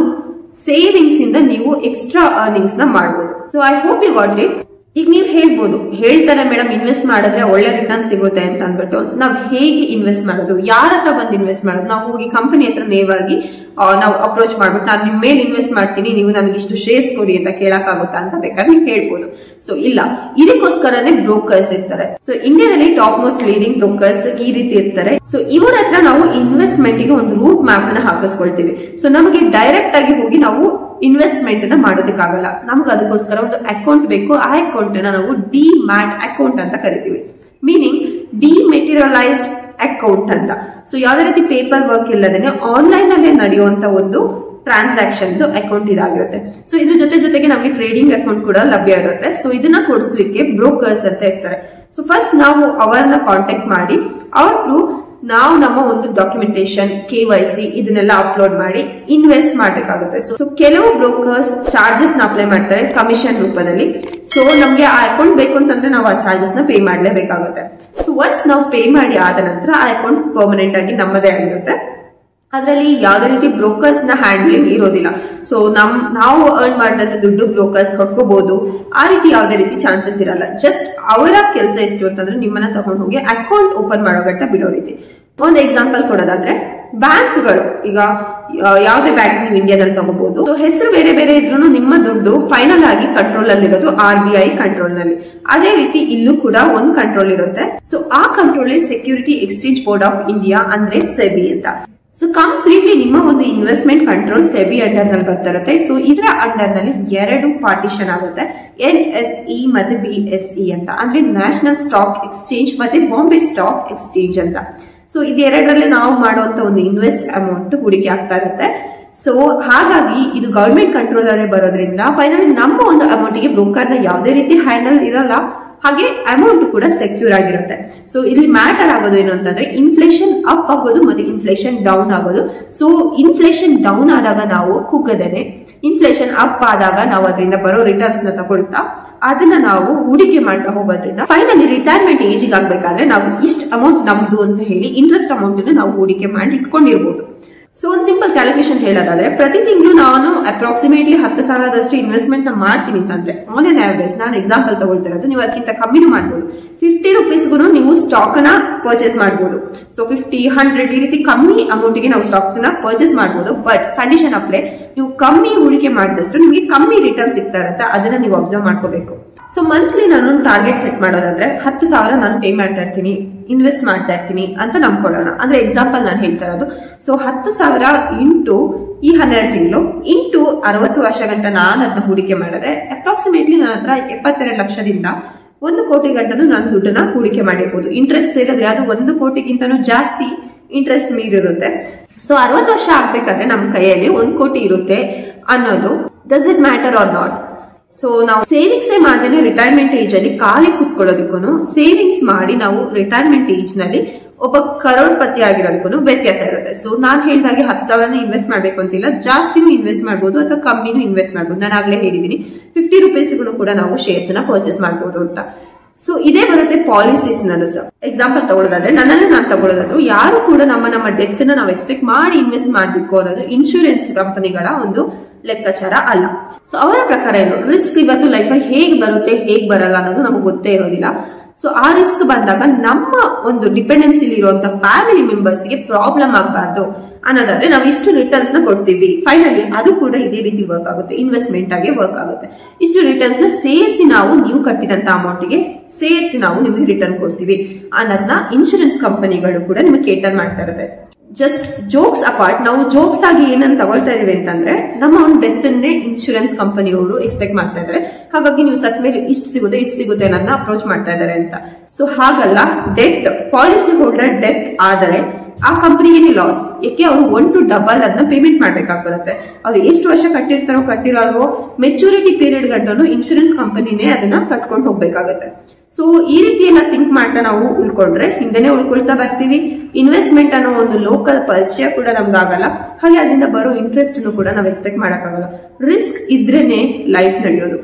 ಸೇವಿಂಗ್ಸ್ ಇಂದ ನೀವು ಎಕ್ಸ್ಟ್ರಾ ಅರ್ನಿಂಗ್ಸ್ ನ ಮಾಡಬಹುದು so I hope you got it ಈಗ ನೀವು ಹೇಳ್ಬೋದು ಹೇಳ್ತಾರೆ ಮೇಡಮ್ ಇನ್ವೆಸ್ಟ್ ಮಾಡಿದ್ರೆ ಒಳ್ಳೆ ರಿಟರ್ನ್ ಸಿಗುತ್ತೆ ಅಂತ ಅಂದ್ಬಿಟ್ಟು ನಾವ್ ಹೇಗೆ ಇನ್ವೆಸ್ಟ್ ಮಾಡೋದು ಯಾರ ಹತ್ರ ಬಂದು ಇನ್ವೆಸ್ಟ್ ಮಾಡೋದು ನಾವು ಹೋಗಿ ಕಂಪನಿ ಹತ್ರ ನೇರವಾಗಿ ನಾವು ಅಪ್ರೋಚ್ ಮಾಡ್ಬಿಟ್ಟು ನಾನು ನಿಮ್ಮ ಮೇಲೆ ಇನ್ವೆಸ್ಟ್ ಮಾಡ್ತೀನಿ ನೀವು ನನಗೆ ಇಷ್ಟು ಶೇರ್ಸ್ ಕೊಡಿ ಅಂತ ಕೇಳಕ್ಕಾಗುತ್ತಾ ಅಂತ ಬೇಕಾದ್ರೆ ನೀವು ಹೇಳ್ಬೋದು ಸೊ ಇಲ್ಲ ಇದಕ್ಕೋಸ್ಕರನೇ ಬ್ರೋಕರ್ಸ್ ಇರ್ತಾರೆ ಸೊ ಇಂಡಿಯಾದಲ್ಲಿ ಟಾಪ್ ಮೋಸ್ಟ್ ಲೀಡಿಂಗ್ ಬ್ರೋಕರ್ಸ್ ಈ ರೀತಿ ಇರ್ತಾರೆ ಸೊ ಇವರ ಹತ್ರ ನಾವು ಇನ್ವೆಸ್ಟ್ಮೆಂಟ್ ಗೆ ಒಂದು ರೂಟ್ ಮ್ಯಾಪ್ ಅನ್ನ ಹಾಕಿಸ್ಕೊಳ್ತೀವಿ ಸೊ ನಮಗೆ ಡೈರೆಕ್ಟ್ ಆಗಿ ಹೋಗಿ ನಾವು ಇನ್ವೆಸ್ಟ್ಮೆಂಟ್ ಅನ್ನ ಮಾಡೋದಕ್ಕಾಗಲ್ಲ ನಮ್ಗೆ ಅದಕ್ಕೋಸ್ಕರ ಒಂದು ಅಕೌಂಟ್ ಬೇಕು ಆ ಅಕೌಂಟ್ ಅನ್ನ ನಾವು ಡಿ ಮ್ಯಾಟ್ ಅಕೌಂಟ್ ಅಂತ ಕರಿತೀವಿ ಮೀನಿಂಗ್ ಡಿಮೆಟೀರಿಯಲೈಸ್ಡ್ ಅಕೌಂಟ್ ಅಂತ ಸೊ ಯಾವುದೇ ರೀತಿ ಪೇಪರ್ ವರ್ಕ್ ಇಲ್ಲದೇನೆ ಆನ್ಲೈನ್ ಅಲ್ಲೇ ನಡೆಯುವಂತ ಒಂದು ಟ್ರಾನ್ಸಾಕ್ಷನ್ ಅಕೌಂಟ್ ಇದಾಗಿರುತ್ತೆ ಸೊ ಇದ್ರ ಜೊತೆ ಜೊತೆಗೆ ನಮಗೆ ಟ್ರೇಡಿಂಗ್ ಅಕೌಂಟ್ ಕೂಡ ಲಭ್ಯ ಇರುತ್ತೆ ಸೊ ಇದನ್ನ ಕೊಡಿಸ್ಲಿಕ್ಕೆ ಬ್ರೋಕರ್ಸ್ ಅಂತ ಇರ್ತಾರೆ ಸೊ ಫಸ್ಟ್ ನಾವು ಅವರನ್ನ ಕಾಂಟ್ಯಾಕ್ಟ್ ಮಾಡಿ ಅವ್ರ ಥ್ರೂ ನಾವು ನಮ್ಮ ಒಂದು ಡಾಕ್ಯುಮೆಂಟೇಶನ್ ಕೆ ವೈ ಸಿ ಇದನ್ನೆಲ್ಲ ಅಪ್ಲೋಡ್ ಮಾಡಿ ಇನ್ವೆಸ್ಟ್ ಮಾಡಬೇಕಾಗುತ್ತೆ ಸೊ ಕೆಲವು ಬ್ರೋಕರ್ಸ್ ಚಾರ್ಜಸ್ ನ ಅಪ್ಲೈ ಮಾಡ್ತಾರೆ ಕಮಿಷನ್ ರೂಪದಲ್ಲಿ ಸೊ ನಮ್ಗೆ ಆ ಅಕೌಂಟ್ ಬೇಕು ಅಂತಂದ್ರೆ ನಾವು ಆ ಚಾರ್ಜಸ್ ನ ಪೇ ಮಾಡಲೇಬೇಕಾಗುತ್ತೆ ಸೊ ಒನ್ಸ್ ನಾವು ಪೇ ಮಾಡಿ ಆದ ನಂತರ ಆ ಅಕೌಂಟ್ ಪರ್ಮನೆಂಟ್ ಆಗಿ ನಮ್ಮದೇ ಆಗಿರುತ್ತೆ ಅದರಲ್ಲಿ ಯಾವುದೇ ರೀತಿ ಬ್ರೋಕರ್ಸ್ ನ ಹ್ಯಾಂಡ್ಲಿಂಗ್ ಇರೋದಿಲ್ಲ ಸೊ ನಮ್ ನಾವು ಅರ್ನ್ ಮಾಡಿದಂತ ದುಡ್ಡು ಬ್ರೋಕರ್ಸ್ ಹೊಡ್ಕೋಬಹುದು ಆ ರೀತಿ ಯಾವುದೇ ರೀತಿ ಚಾನ್ಸಸ್ ಇರಲ್ಲ ಜಸ್ಟ್ ಅವರ ಕೆಲಸ ಎಷ್ಟು ಅಂತಂದ್ರೆ ನಿಮ್ಮನ್ನ ತಗೊಂಡು ಹೋಗಿ ಅಕೌಂಟ್ ಓಪನ್ ಮಾಡೋ ಗಂಟ ಬಿಡೋ ರೀತಿ ಒಂದು ಎಕ್ಸಾಂಪಲ್ ಕೊಡೋದಾದ್ರೆ ಬ್ಯಾಂಕ್ಗಳು ಈಗ ಯಾವುದೇ ಬ್ಯಾಂಕ್ ನೀವು ಇಂಡಿಯಾದಲ್ಲಿ ತಗೋಬಹುದು ಸೊ ಹೆಸರು ಬೇರೆ ಬೇರೆ ಇದ್ರೂ ನಿಮ್ಮ ದುಡ್ಡು ಫೈನಲ್ ಆಗಿ ಕಂಟ್ರೋಲ್ ಅಲ್ಲಿ ಇರೋದು ಆರ್ ಬಿ ಐ ಕಂಟ್ರೋಲ್ ನಲ್ಲಿ ಅದೇ ರೀತಿ ಇಲ್ಲೂ ಕೂಡ ಒಂದು ಕಂಟ್ರೋಲ್ ಇರುತ್ತೆ ಸೊ ಆ control security exchange board of India ಅಂದ್ರೆ ಸೆಬಿ ಅಂತ ಸೊ ಕಂಪ್ಲೀಟ್ಲಿ ನಿಮ್ಮ ಒಂದು ಇನ್ವೆಸ್ಟ್ಮೆಂಟ್ ಕಂಟ್ರೋಲ್ ಸೆಬಿ ಅಂಡರ್ ನಲ್ಲಿ ಬರ್ತಾ ಇರುತ್ತೆ ಸೊ ಇದರ ಅಂಡರ್ ನಲ್ಲಿ ಎರಡು ಪಾರ್ಟಿಷನ್ ಆಗುತ್ತೆ ಎನ್ ಎಸ್ ಇ ಮತ್ತೆ ಬಿ ಎಸ್ ಇ ಅಂತ ಅಂದ್ರೆ ನ್ಯಾಷನಲ್ ಸ್ಟಾಕ್ ಎಕ್ಸ್ಚೇಂಜ್ ಮತ್ತೆ ಬಾಂಬೆ ಸ್ಟಾಕ್ ಎಕ್ಸ್ಚೇಂಜ್ ಅಂತ ಸೊ ಇದೆರಡರಲ್ಲಿ ನಾವು ಮಾಡುವಂತ ಒಂದು ಇನ್ವೆಸ್ಟ್ ಅಮೌಂಟ್ ಹೂಡಿಕೆ ಆಗ್ತಾ ಇರುತ್ತೆ ಸೊ ಹಾಗಾಗಿ ಇದು ಗವರ್ಮೆಂಟ್ ಕಂಟ್ರೋಲ್ ಅಲ್ಲೇ ಬರೋದ್ರಿಂದ ಫೈನಲಿ ನಮ್ಮ ಒಂದು ಅಮೌಂಟ್ ಗೆ ಬ್ರೋಕರ್ ನ ಯಾವುದೇ ರೀತಿ ಹ್ಯಾಂಡಲ್ ಇರಲ್ಲ ಹಾಗೆ ಅಮೌಂಟ್ ಕೂಡ ಸೆಕ್ಯೂರ್ ಆಗಿರುತ್ತೆ ಸೊ ಇಲ್ಲಿ ಮ್ಯಾಟರ್ ಆಗೋದು ಏನು ಅಂತಂದ್ರೆ ಇನ್ಫ್ಲೇಷನ್ ಅಪ್ ಆಗೋದು ಮತ್ತೆ ಇನ್ಫ್ಲೇಷನ್ ಡೌನ್ ಆಗೋದು ಸೊ ಇನ್ಫ್ಲೇಷನ್ ಡೌನ್ ಆದಾಗ ನಾವು ಕುಗ್ಗದೇನೆ ಇನ್ಫ್ಲೇಷನ್ ಅಪ್ ಆದಾಗ ನಾವು ಅದರಿಂದ ಬರೋ ರಿಟರ್ನ್ಸ್ ನ ತಗೊಳ್ತಾ ಅದನ್ನ ನಾವು ಹೂಡಿಕೆ ಮಾಡ್ತಾ ಹೋಗೋದ್ರಿಂದ ಫೈನಲಿ ರಿಟೈರ್ಮೆಂಟ್ ಏಜ್ ಆಗ್ಬೇಕಾದ್ರೆ ನಾವು ಇಷ್ಟು ಅಮೌಂಟ್ ನಮ್ದು ಅಂತ ಹೇಳಿ ಇಂಟ್ರೆಸ್ಟ್ ಅಮೌಂಟ್ ನಾವು ಹೂಡಿಕೆ ಮಾಡಿ ಇಟ್ಕೊಂಡಿರ್ಬೋದು ಸೊ ಒಂದು ಸಿಂಪಲ್ ಕ್ಯಾಲ್ಕುಲೇಷನ್ ಹೇಳೋದಾದ್ರೆ ಪ್ರತಿ ತಿಂಗಳು ನಾನು ಅಪ್ರಾಕ್ಸಿಮೇಟ್ಲಿ ಹತ್ತು ಸಾವಿರದಷ್ಟು ಇನ್ವೆಸ್ಟ್ಮೆಂಟ್ ನ ಮಾಡ್ತೀನಿ ಅಂತಂದ್ರೆ ಆನ್ ಎನ್ ಆವರೇಜ್ ನಾನು ಎಕ್ಸಾಂಪಲ್ ತಗೊಳ್ತಿರೋದು ನೀವು ಅದಕ್ಕಿಂತ ಕಮ್ಮಿನೂ ಮಾಡ್ಬೋದು ಫಿಫ್ಟಿ ರುಪೀಸ್ಗೂ ನೀವು ಸ್ಟಾಕ್ ನ ಪರ್ಚೇಸ್ ಮಾಡ್ಬೋದು ಸೊ ಫಿಫ್ಟಿ ಹಂಡ್ರೆಡ್ ಈ ರೀತಿ ಕಮ್ಮಿ ಅಮೌಂಟ್ ಗೆ ನಾವು ಸ್ಟಾಕ್ ನ ಪರ್ಚೇಸ್ ಮಾಡ್ಬೋದು ಬಟ್ ಕಂಡೀಷನ್ ಅಪ್ಲೈ ನೀವು ಕಮ್ಮಿ ಹೂಡಿಕೆ ಮಾಡಿದಷ್ಟು ನಿಮಗೆ ಕಮ್ಮಿ ರಿಟರ್ನ್ ಸಿಗ್ತಾ ಇರುತ್ತೆ ಅದನ್ನ ನೀವು ಅಬ್ಸರ್ವ್ ಮಾಡ್ಕೋಬೇಕು ಸೊ ಮಂತ್ಲಿ ನಾನು ಟಾರ್ಗೆಟ್ ಸೆಟ್ ಮಾಡೋದಾದ್ರೆ ಹತ್ತು ಸಾವಿರ ನಾನು ಪೇ ಮಾಡ್ತಾ ಇರ್ತೀನಿ ಇನ್ವೆಸ್ಟ್ ಮಾಡ್ತಾ ಇರ್ತೀನಿ ಅಂತ ನಂಬ್ಕೊಳ್ಳೋಣ ಅಂದ್ರೆ ಎಕ್ಸಾಂಪಲ್ ನಾನು ಹೇಳ್ತಾ ಇರೋದು ಸೊ ಹತ್ತು ಸಾವಿರ ಇಂಟು ಈ ಹನ್ನೆರಡು ತಿಂಗಳು ಇಂಟು ಅರವತ್ತು ವರ್ಷ ಗಂಟ ನಾನು ಅದನ್ನ ಹೂಡಿಕೆ ಮಾಡಿದ್ರೆ ಅಪ್ರಾಕ್ಸಿಮೇಟ್ಲಿ ನನ್ನ ಹತ್ರ ಎಪ್ಪತ್ತೆರಡು ಲಕ್ಷದಿಂದ ಒಂದು ಕೋಟಿ ಗಂಟನು ನಾನು ದುಡ್ಡನ್ನ ಹೂಡಿಕೆ ಮಾಡಿರ್ಬೋದು ಇಂಟ್ರೆಸ್ಟ್ ಸೇರಿದ್ರೆ ಅದು ಒಂದು ಕೋಟಿಗಿಂತನೂ ಜಾಸ್ತಿ ಇಂಟ್ರೆಸ್ಟ್ ಮೀರಿರುತ್ತೆ ಸೊ ಅರವತ್ತು ವರ್ಷ ಆಗ್ಬೇಕಾದ್ರೆ ನಮ್ಮ ಕೈಯಲ್ಲಿ ಒಂದು ಕೋಟಿ ಇರುತ್ತೆ ಅನ್ನೋದು does it matter or not so ನಾವು ಸೇವಿಂಗ್ಸ್ ಮಾಡಿದ್ರೆ ರಿಟೈರ್ಮೆಂಟ್ ಏಜ್ ಅಲ್ಲಿ ಖಾಲಿ ಕುತ್ಕೊಳ್ಳೋದಕ್ಕೂ ಸೇವಿಂಗ್ಸ್ ಮಾಡಿ ನಾವು ರಿಟೈರ್ಮೆಂಟ್ ಏಜ್ ನಲ್ಲಿ ಒಬ್ಬ ಕರೋಡ್ಪತಿ ಆಗಿರೋದಕ್ಕೂ ವ್ಯತ್ಯಾಸ ಇರುತ್ತೆ ಸೊ ನಾನು ಹೇಳಿದಾಗೆ ಹತ್ತು ಸಾವಿರನ ಇನ್ವೆಸ್ಟ್ ಮಾಡ್ಬೇಕು ಅಂತಿಲ್ಲ ಜಾಸ್ತಿನೂ ಇನ್ವೆಸ್ಟ್ ಮಾಡ್ಬೋದು ಅಥವಾ ಕಮ್ಮಿನೂ ಇನ್ವೆಸ್ಟ್ ಮಾಡ್ಬೋದು ನಾನು ಆಗ್ಲೇ ಹೇಳಿದೀನಿ ಫಿಫ್ಟಿ ರುಪೀಸ್ಗೂ ಕೂಡ ನಾವು ಶೇರ್ಸ್ ನ ಪರ್ಚೇಸ್ ಮಾಡ್ಬೋದು ಅಂತ ಸೊ ಇದೇ ಬರುತ್ತೆ ಪಾಲಿಸೀಸ್ ನಲ್ಲೂ ಸಹ ಎಕ್ಸಾಂಪಲ್ ತಗೊಳ್ಳೋದಾದ್ರೆ ನನ್ನನ್ನು ನಾನು ತಗೊಳ್ಳೋದಾದ್ರು ಯಾರು ಕೂಡ ನಮ್ಮ ನಮ್ಮ ಡೆತ್ ನ ನಾವು ಎಕ್ಸ್ಪೆಕ್ಟ್ ಮಾಡಿ ಇನ್ವೆಸ್ಟ್ ಮಾಡಬೇಕು ಅನ್ನೋದು ಇನ್ಶೂರೆನ್ಸ್ ಕಂಪನಿಗಳ ಒಂದು ಲೆಕ್ಕಾಚಾರ ಅಲ್ಲ ಸೊ ಅವರ ಪ್ರಕಾರ ಏನು ರಿಸ್ಕ್ ಇವತ್ತು ಲೈಫಲ್ಲಿ ಹೇಗ್ ಬರುತ್ತೆ ಹೇಗ್ ಬರಲ್ಲ ಅನ್ನೋದು ನಮಗೆ ಗೊತ್ತೇ ಇರೋದಿಲ್ಲ ಸೊ ಆ ರಿಸ್ಕ್ ಬಂದಾಗ ನಮ್ಮ ಒಂದು ಡಿಪೆಂಡೆನ್ಸಿ ಇರುವಂತ ಫ್ಯಾಮಿಲಿ ಮೆಂಬರ್ಸ್ ಗೆ ಪ್ರಾಬ್ಲಮ್ ಆಗಬಾರ್ದು ಅನ್ನೋದಾದ್ರೆ ನಾವು ಇಷ್ಟು ರಿಟರ್ನ್ಸ್ ನ ಕೊಡ್ತೀವಿ ಫೈನಲಿ ಅದು ಕೂಡ ಇದೇ ರೀತಿ ವರ್ಕ್ ಆಗುತ್ತೆ ಇನ್ವೆಸ್ಟ್ಮೆಂಟ್ ಆಗಿ ವರ್ಕ್ ಆಗುತ್ತೆ ಇಷ್ಟು ರಿಟರ್ನ್ಸ್ ನ ಸೇರಿಸಿ ನಾವು ನೀವು ಕಟ್ಟಿದಂತ ಅಮೌಂಟ್ ಗೆ ಸೇರಿಸಿ ನಾವು ನಿಮಗೆ ರಿಟರ್ನ್ ಕೊಡ್ತೀವಿ ಅನ್ನೋದನ್ನ ಇನ್ಶೂರೆನ್ಸ್ ಕಂಪನಿಗಳು ಕೂಡ ನಿಮಗೆ ಕೇಟರ್ ಮಾಡ್ತಾ ಇರುತ್ತೆ ಜಸ್ಟ್ ಜೋಕ್ಸ್ ಅಪಾರ್ಟ್ ನಾವು ಜೋಕ್ಸ್ ಆಗಿ ಏನನ್ನ ತಗೊಳ್ತಾ ಇದೀವಿ ಅಂತಂದ್ರೆ ನಮ್ಮ ಒಂದು ಡೆತ್ ಅನ್ನೇ ಇನ್ಶೂರೆನ್ಸ್ ಕಂಪನಿಯವರು ಎಕ್ಸ್ಪೆಕ್ಟ್ ಮಾಡ್ತಾ ಇದ್ದಾರೆ ಹಾಗಾಗಿ ನೀವು ಸತ್ ಮೇಲೆ ಇಷ್ಟು ಸಿಗುತ್ತೆ ಇಷ್ಟು ಸಿಗುತ್ತೆ ಅನ್ನೋದನ್ನ ಅಪ್ರೋಚ್ ಮಾಡ್ತಾ ಇದ್ದಾರೆ ಅಂತ ಸೊ ಹಾಗಲ್ಲ ಡೆತ್ ಪಾಲಿಸಿ ಹೋಲ್ಡರ್ ಡೆತ್ ಆದರೆ ಆ ಕಂಪನಿಗೆ ಲಾಸ್ ಯಾಕೆ ಅವರು ಒನ್ ಟು ಡಬಲ್ ಅದನ್ನ ಪೇಮೆಂಟ್ ಮಾಡ್ಬೇಕಾಗಿರುತ್ತೆ ಅವ್ರು ಎಷ್ಟು ವರ್ಷ ಕಟ್ಟಿರ್ತಾರೋ ಕಟ್ಟಿರೋ ಮೆಚುರಿಟಿ ಪೀರಿಯಡ್ ಗಂಟನು ಇನ್ಶೂರೆನ್ಸ್ ಕಂಪನಿನೇ ಅದನ್ನ ಕಟ್ಕೊಂಡು ಹೋಗ್ಬೇಕಾಗತ್ತೆ ಸೊ ಈ ರೀತಿ ಎಲ್ಲ ಥಿಂಕ್ ಮಾಡ್ತಾ ನಾವು ಉಳ್ಕೊಂಡ್ರೆ ಹಿಂದೆನೆ ಉಳ್ಕೊಳ್ತಾ ಬರ್ತೀವಿ ಇನ್ವೆಸ್ಟ್ಮೆಂಟ್ ಅನ್ನೋ ಒಂದು ಲೋಕಲ್ ಪರಿಚಯ ಕೂಡ ನಮ್ಗಾಗಲ್ಲ ಹಾಗೆ ಅದರಿಂದ ಬರೋ ಇಂಟ್ರೆಸ್ಟ್ ಕೂಡ ನಾವು ಎಕ್ಸ್ಪೆಕ್ಟ್ ಮಾಡಕ್ಕಾಗಲ್ಲ ರಿಸ್ಕ್ ಇದ್ರೇನೆ ಲೈಫ್ ನಡೆಯೋದು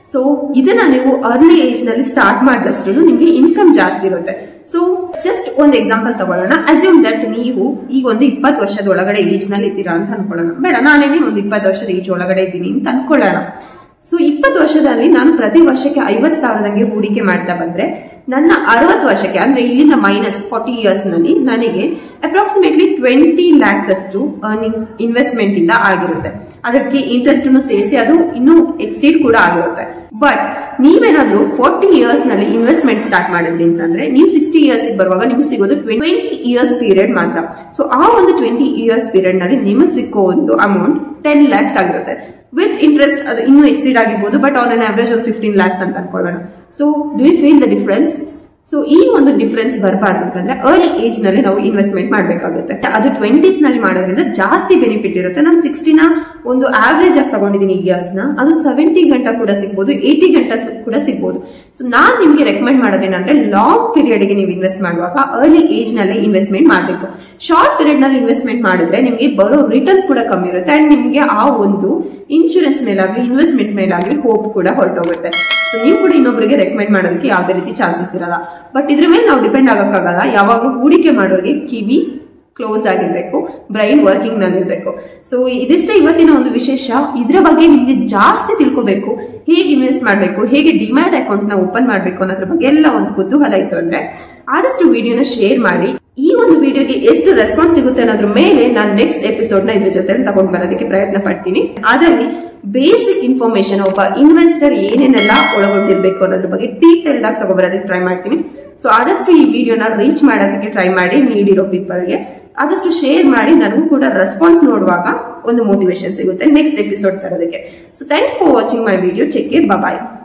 ಸೊ ಇದನ್ನ ನೀವು ಅರ್ಲಿ ಏಜ್ ನಲ್ಲಿ ಸ್ಟಾರ್ಟ್ ಮಾಡಿದಷ್ಟು ನಿಮ್ಗೆ ಇನ್ಕಮ್ ಜಾಸ್ತಿ ಇರುತ್ತೆ ಸೊ ಜಸ್ಟ್ ಒಂದು ಎಕ್ಸಾಂಪಲ್ ತಗೊಳ್ಳೋಣ ಅಸ್ಯೂಮ್ ದಟ್ ನೀವು ಈಗ ಒಂದು ಇಪ್ಪತ್ತು ವರ್ಷದ ಒಳಗಡೆ ಏಜ್ ನಲ್ಲಿ ಇದ್ದೀರಾ ಅಂತ ಅನ್ಕೊಳ್ಳೋಣ ಬೇಡ ನಾನೇನೆ ಒಂದು ಇಪ್ಪತ್ತು ವರ್ಷದ ಏಜ್ ಒಳಗಡೆ ಇದ್ದೀನಿ ಅಂತ ಅನ್ಕೊಳ್ಳೋಣ ಸೊ ಇಪ್ಪತ್ತು ವರ್ಷದಲ್ಲಿ ನಾನು ಪ್ರತಿ ವರ್ಷಕ್ಕೆ ಐವತ್ ಸಾವಿರದಂಗೆ ಹೂಡಿಕೆ ಮಾಡ್ತಾ ಬಂದ್ರೆ ನನ್ನ ಅರವತ್ತು ವರ್ಷಕ್ಕೆ ಅಂದ್ರೆ ಇಲ್ಲಿಂದ ಮೈನಸ್ ಫಾರ್ಟಿ ಇಯರ್ಸ್ ನಲ್ಲಿ ನನಗೆ ಅಪ್ರಾಕ್ಸಿಮೇಟ್ಲಿ ಟ್ವೆಂಟಿ ಲ್ಯಾಕ್ಸ್ ಅಷ್ಟು ಅರ್ನಿಂಗ್ಸ್ ಇನ್ವೆಸ್ಟ್ಮೆಂಟ್ ಇಂದ ಆಗಿರುತ್ತೆ ಅದಕ್ಕೆ ಇಂಟ್ರೆಸ್ಟ್ ಸೇರಿಸಿ ಅದು ಇನ್ನೂ ಎಕ್ಸೀಡ್ ಕೂಡ ಆಗಿರುತ್ತೆ ಬಟ್ ನೀವೇನಾದ್ರೂ ಫಾರ್ಟಿ ಇಯರ್ಸ್ ನಲ್ಲಿ ಇನ್ವೆಸ್ಟ್ಮೆಂಟ್ ಸ್ಟಾರ್ಟ್ ಮಾಡಿದ್ರಿ ಅಂತಂದ್ರೆ ನೀವು ಸಿಕ್ಸ್ಟಿ ಇಯರ್ಸ್ ಬರುವಾಗ ನಿಮ್ಗೆ ಸಿಗೋದು ಟ್ವೆಂಟಿ ಇಯರ್ಸ್ ಪೀರಿಯಡ್ ಮಾತ್ರ ಸೊ ಆ ಒಂದು ಟ್ವೆಂಟಿ ಇಯರ್ಸ್ ಪೀರಿಯಡ್ ನಲ್ಲಿ ನಿಮಗೆ ಸಿಕ್ಕೋ ಒಂದು ಅಮೌಂಟ್ ಟೆನ್ ಲ್ಯಾಕ್ಸ್ ಆಗಿರುತ್ತೆ ವಿತ್ ಇಂಟ್ರೆಸ್ಟ್ ಅದು ಇನ್ನೂ ಎಕ್ಸೀಡ್ ಆಗಿರ್ಬೋದು ಬಟ್ ಆನ್ ಅನ್ ಆವರೇಜ್ ಒಂದು ಫಿಫ್ಟೀನ್ ಲ್ಯಾಕ್ಸ್ ಅಂತ ಅನ್ಕೊಳ್ಳೋಣ so do you feel the difference so ಈ ಒಂದು ಡಿಫ್ರೆನ್ಸ್ ಬರಬಾರ್ದು ಅಂತಂದ್ರೆ ಅರ್ಲಿ ಏಜ್ ನಲ್ಲಿ ನಾವು ಇನ್ವೆಸ್ಟ್ಮೆಂಟ್ ಮಾಡಬೇಕಾಗುತ್ತೆ ಅದು ಟ್ವೆಂಟೀಸ್ ನಲ್ಲಿ ಮಾಡೋದ್ರಿಂದ ಜಾಸ್ತಿ ಬೆನಿಫಿಟ್ ಇರುತ್ತೆ ನಾನು ಸಿಕ್ಸ್ಟಿನ ಒಂದು ಆವರೇಜ್ ಆಗಿ ತಗೊಂಡಿದ್ದೀನಿ ಇಯರ್ಸ್ ನ ಅದು ಸೆವೆಂಟಿ ಗಂಟೆ ಕೂಡ ಸಿಗ್ಬೋದು ಏಯ್ಟಿ ಗಂಟೆ ಕೂಡ ಸಿಗ್ಬೋದು ಸೊ ನಾನ್ ನಿಮ್ಗೆ ರೆಕಮೆಂಡ್ ಮಾಡೋದೇನಂದ್ರೆ ಲಾಂಗ್ ಪೀರಿಯಡ್ ಗೆ ನೀವು ಇನ್ವೆಸ್ಟ್ ಮಾಡುವಾಗ ಅರ್ಲಿ ಏಜ್ ನಲ್ಲಿ ಇನ್ವೆಸ್ಟ್ಮೆಂಟ್ ಮಾಡಬೇಕು ಶಾರ್ಟ್ ಪೀರಿಯಡ್ ನಲ್ಲಿ ಇನ್ವೆಸ್ಟ್ಮೆಂಟ್ ಮಾಡಿದ್ರೆ ನಿಮಗೆ ಬರೋ ರಿಟರ್ನ್ಸ್ ಕೂಡ ಕಮ್ಮಿ ಇರುತ್ತೆ ಅಂಡ್ ನಿಮಗೆ ಆ ಒಂದು ಇನ್ಶೂರೆನ್ಸ್ ಮೇಲಾಗ್ಲಿ ಇನ್ವೆಸ್ಟ್ಮೆಂಟ್ ಮೇಲಾಗ್ಲಿ ಹೋಪ್ ಕೂಡ ಹೊರಟೋಗುತ್ತೆ ಸೊ ನೀವು ಕೂಡ ಇನ್ನೊಬ್ಬರಿಗೆ ರೆಕಮೆಂಡ್ ಮಾಡೋದಕ್ಕೆ ಯಾವುದೇ ರೀತಿ ಚಾನ್ಸಸ್ ಇರಲ್ಲ ಬಟ್ ಇದ್ರ ಮೇಲೆ ನಾವು ಡಿಪೆಂಡ್ ಆಗಕ್ಕಾಗಲ್ಲ ಯಾವಾಗಲೂ ಹೂಡಿಕೆ ಮಾಡೋರಿಗೆ ಕಿವಿ ಕ್ಲೋಸ್ ಆಗಿರ್ಬೇಕು ಬ್ರೈನ್ ವರ್ಕಿಂಗ್ ನಲ್ಲಿರ್ಬೇಕು ಸೊ ಇದಿಷ್ಟೇ ಇವತ್ತಿನ ಒಂದು ವಿಶೇಷ ಇದ್ರ ಬಗ್ಗೆ ನಿಮ್ಗೆ ಜಾಸ್ತಿ ತಿಳ್ಕೋಬೇಕು ಹೇಗೆ ಇನ್ವೆಸ್ಟ್ ಮಾಡಬೇಕು ಹೇಗೆ ಡಿಮ್ಯಾಟ್ ಅಕೌಂಟ್ ನ ಓಪನ್ ಮಾಡಬೇಕು ಅನ್ನೋದ್ರ ಬಗ್ಗೆ ಎಲ್ಲ ಒಂದು ಕುತೂಹಲ ಇತ್ತು ಅಂದ್ರೆ ಆದಷ್ಟು ವಿಡಿಯೋನ ಶೇರ್ ಮಾಡಿ ಈ ಒಂದು ವಿಡಿಯೋಗೆ ಎಷ್ಟು ರೆಸ್ಪಾನ್ಸ್ ಸಿಗುತ್ತೆ ಅನ್ನೋದ್ರ ಮೇಲೆ ನಾನು ನೆಕ್ಸ್ಟ್ ಎಪಿಸೋಡ್ ನ ಇದ್ರ ಜೊತೆ ತಗೊಂಡ್ ಬರೋದಕ್ಕೆ ಪ್ರಯತ್ನ ಪಡ್ತೀನಿ ಅದರಲ್ಲಿ ಬೇಸಿಕ್ ಇನ್ಫಾರ್ಮೇಶನ್ ಒಬ್ಬ ಇನ್ವೆಸ್ಟರ್ ಏನೇನೆಲ್ಲ ಒಳಗೊಂಡಿರ್ಬೇಕು ಅನ್ನೋದ್ರ ಬಗ್ಗೆ ಡೀಟೇಲ್ ಆಗಿ ತಗೊಬರೋದಕ್ಕೆ ಟ್ರೈ ಮಾಡ್ತೀನಿ ಸೊ ಆದಷ್ಟು ಈ ವಿಡಿಯೋನ ರೀಚ್ ಮಾಡೋದಕ್ಕೆ ಟ್ರೈ ಮಾಡಿ ನೀಡಿರೋ ಪೀಪಲ್ಗೆ ಆದಷ್ಟು ಶೇರ್ ಮಾಡಿ ನನಗೂ ಕೂಡ ರೆಸ್ಪಾನ್ಸ್ ನೋಡುವಾಗ ಒಂದು ಮೋಟಿವೇಶನ್ ಸಿಗುತ್ತೆ ನೆಕ್ಸ್ಟ್ ಎಪಿಸೋಡ್ ತರೋದಕ್ಕೆ so thank for watching my video check bye